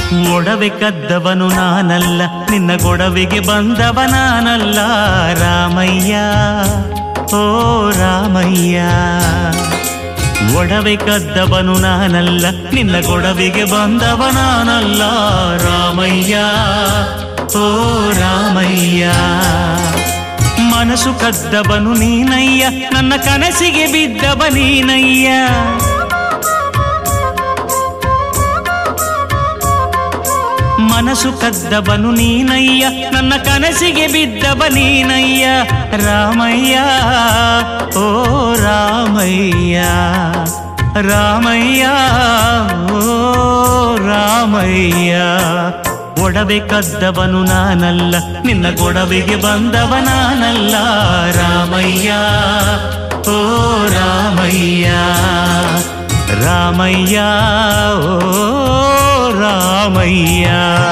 ಒಡವೆ ಕದ್ದವನು ನಾನಲ್ಲ ನಿನ್ನ ಗೊಡವೆಗೆ ಬಂದವ ನಾನಲ್ಲ ರಾಮಯ್ಯ ಓ ರಾಮಯ್ಯ ಒಡವೆ ಕದ್ದವನು ನಾನಲ್ಲ ನಿನ್ನ ಗೊಡವೆಗೆ ಬಂದವ ನಾನಲ್ಲ ರಾಮಯ್ಯ ಓ ರಾಮಯ್ಯ ಮನಸ್ಸು ಕದ್ದವನು ನೀನಯ್ಯ ನನ್ನ ಕನಸಿಗೆ ಬಿದ್ದವ ನೀನಯ್ಯ ಮನಸ್ಸು ಕದ್ದವನು ನೀನಯ್ಯ ನನ್ನ ಕನಸಿಗೆ ಬಿದ್ದವ ನೀನಯ್ಯ ರಾಮಯ್ಯ ಓ ರಾಮಯ್ಯ ರಾಮಯ್ಯ ಓ ರಾಮಯ್ಯ ಒಡವೆ ಕದ್ದವನು ನಾನಲ್ಲ ನಿನ್ನ ಗೊಡವೆಗೆ ಬಂದವ ನಾನಲ್ಲ ರಾಮಯ್ಯ ಓ ರಾಮಯ್ಯ ರಾಮಯ್ಯ ಓ ರಾಮಯ್ಯ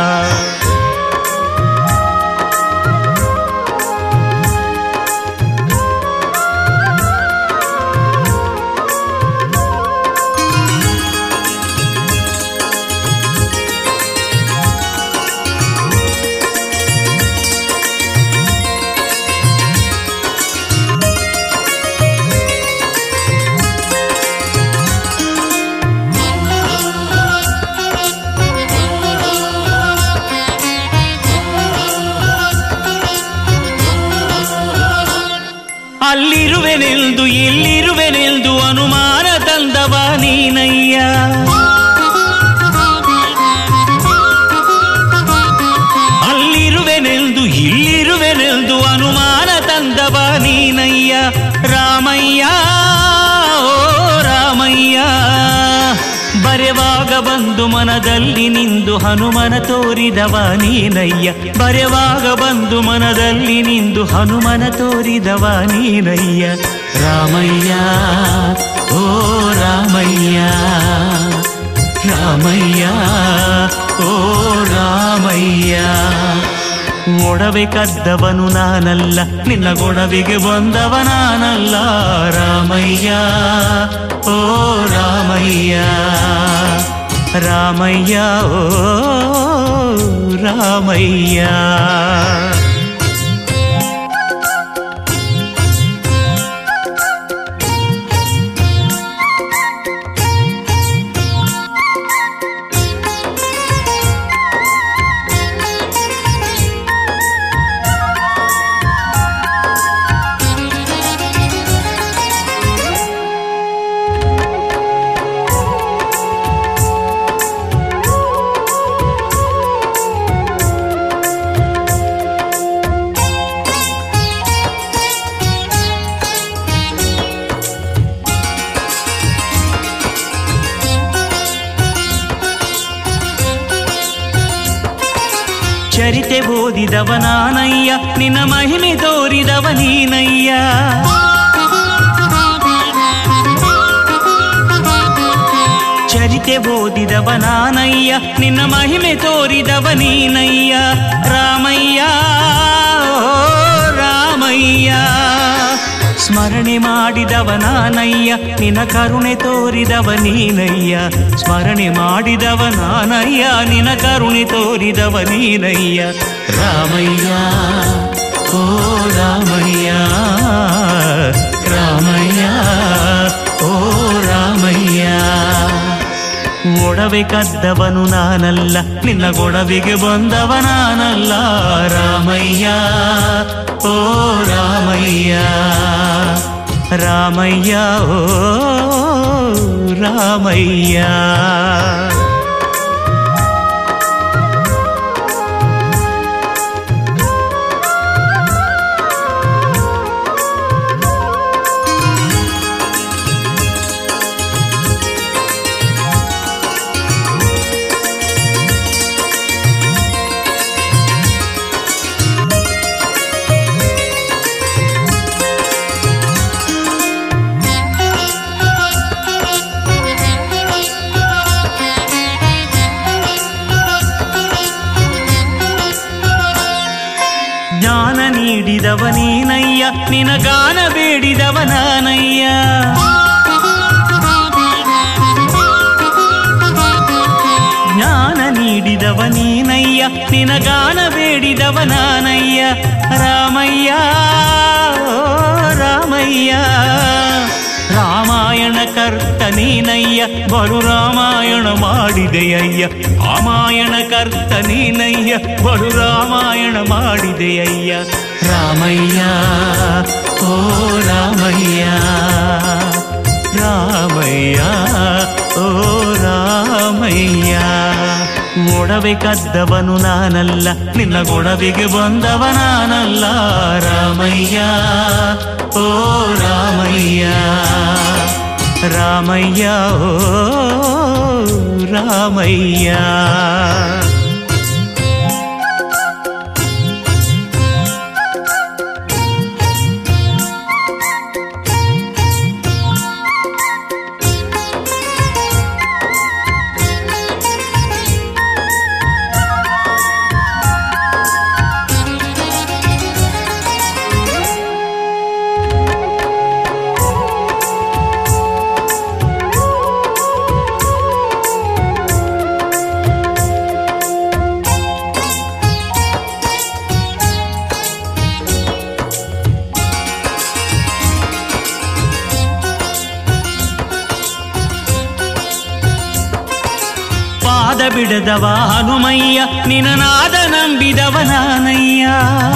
ಅಲ್ಲಿರುವೆನೆಂದು ಇಲ್ಲಿರುವೆನೆಂದು ಅನುಮಾನ ತಂದವ ನೀನಯ್ಯ ಅಲ್ಲಿರುವೆನೆಂದು ಇಲ್ಲಿರುವೆನೆಂದು ಅನುಮಾನ ತಂದವ ನೀನಯ್ಯ ರಾಮಯ್ಯ ಓ ರಾಮಯ್ಯ ಬರೆವಾಗ ಬಂದು ಮನದಲ್ಲಿ ನಿಂದು ಹನುಮನ ತೋರಿದವ ನೀನಯ್ಯ ಬರೆವಾಗ ಬಂದು ಮನದಲ್ಲಿ ನಿಂದು ಹನುಮನ ತೋರಿದವ ನೀನಯ್ಯ ರಾಮಯ್ಯ ಓ ರಾಮಯ್ಯ ರಾಮಯ್ಯ ಓ ರಾಮಯ್ಯ ಒಡವೆ ಕದ್ದವನು ನಾನಲ್ಲ ನಿನ್ನ ಗೊಡವೆಗೆ ಬಂದವ ನಾನಲ್ಲ ರಾಮಯ್ಯ ಓ ರಾಮಯ್ಯ ರಾಮಯ್ಯ ಓ ರಾಮಯ್ಯ ಚರಿತೆ ಓದಿದವ ನಾನಯ್ಯ ನಿನ್ನ ಮಹಿಮೆ ತೋರಿದವ ನೀನಯ್ಯ ಚರಿತೆ ಓದಿದವ ನಾನಯ್ಯ ನಿನ್ನ ಮಹಿಮೆ ತೋರಿದವ ನೀನಯ್ಯ ರಾಮಯ್ಯ ಓ ರಾಮಯ್ಯ ಸ್ಮರಣೆ ಮಾಡಿದವ ನಾನಯ್ಯ ನಿನ್ನ ಕರುಣೆ ತೋರಿದವ ನೀನಯ್ಯ ಸ್ಮರಣೆ ಮಾಡಿದವ ನಾನಯ್ಯ ನಿನ್ನ ಕರುಣೆ ತೋರಿದವ ನೀನಯ್ಯ ರಾಮಯ್ಯ ಓ ರಾಮಯ್ಯ ರಾಮಯ್ಯ ಓ ರಾಮಯ್ಯ ಒಡವೆ ಕದ್ದವನು ನಾನಲ್ಲ ನಿನ್ನ ಗೊಡವೆಗೆ ಬಂದವ ನಾನಲ್ಲ ರಾಮಯ್ಯ ಓ ರಾಮಯ್ಯ ರಾಮಯ್ಯ ಓ ರಾಮಯ್ಯ ಜ್ಞಾನ ನೀಡಿದವ ನೀನಯ್ಯ ನಿನ ಗಾನ ಬೇಡಿದವ ನಾನಯ್ಯ ಜ್ಞಾನ ನೀಡಿ ನೀಡಿದವ ನೀನಯ್ಯ ನಿನಗಾನ ಬೇಡಿದವ ನಾನಯ್ಯ ರಾಮಯ್ಯ ಓ ರಾಮಯ್ಯ ರಾಮಾಯಣ ಕರ್ತ ನೀನಯ್ಯ ಬಲು ರಾಮಾಯಣ ಮಾಡಿದೆಯಯ್ಯ ರಾಮಾಯಣ ಕರ್ತ ನೀನಯ್ಯ ಬಲು ರಾಮಾಯಣ ಮಾಡಿದೆಯಯ್ಯ ರಾಮಯ್ಯ ಓ ರಾಮಯ್ಯ ರಾಮಯ್ಯ ಓ ರಾಮಯ್ಯ ಒಡವೆ ಕದ್ದವನು ನಾನಲ್ಲ ನಿನ್ನ ಗೊಡವೆಗೆ ಬಂದವ ನಾನಲ್ಲ ರಾಮಯ್ಯ ಓ ರಾಮಯ್ಯ ರಾಮಯ್ಯ ಓ ರಾಮಯ್ಯ ಪಾದ ಬಿಡದವ ಹನುಮಯ್ಯ ನಿನನಾದ ನಂಬಿದವ ನಾನಯ್ಯ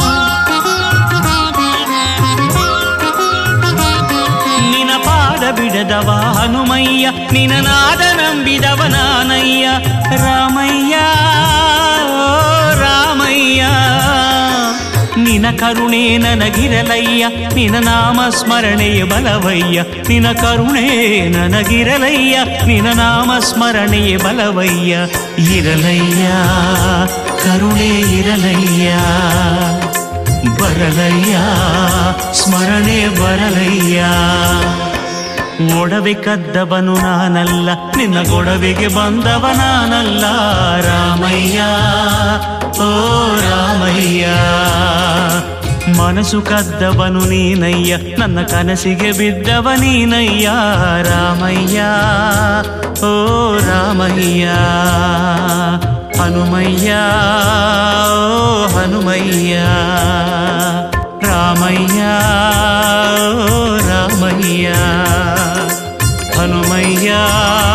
ನಿನ ಪಾದ ಬಿಡದವ ಹನುಮಯ್ಯ ನಿನನಾದ ನಂಬಿದವ ನಾನಯ್ಯ ರಾಮಯ್ಯ ಓ ರಾಮಯ್ಯ ನಿನ ಕರುಣೆ ನನಗಿರಲಯ್ಯ ನಿನ ನಾಮ ಸ್ಮರಣೆಯ ಬಲವಯ್ಯ ನಿನ ಕರುಣೆ ನನಗಿರಲಯ್ಯ ನಿನ ನಾಮ ಸ್ಮರಣೆಯ ಬಲವಯ್ಯ ಇರಲಯ್ಯ ಕರುಣೆ ಇರಲಯ್ಯ ಬರಲಯ್ಯ ಸ್ಮರಣೆ ಬರಲಯ್ಯ ಒಡವೆ ಕದ್ದವನು ನಾನಲ್ಲ ನಿನ್ನ ಗೊಡವೆಗೆ ಬಂದವ ನಾನಲ್ಲ ರಾಮಯ್ಯ ಓ ರಾಮಯ್ಯ ಮನಸ್ಸು ಕದ್ದವನು ನೀನಯ್ಯ ನನ್ನ ಕನಸಿಗೆ ಬಿದ್ದವ ನೀನಯ್ಯ ರಾಮಯ್ಯ ಓ ರಾಮಯ್ಯ ಹನುಮಯ್ಯ ಓ ಹನುಮಯ್ಯ ರಾಮಯ್ಯ ಓ ರಾಮಯ್ಯ ಹನುಮಯ್ಯ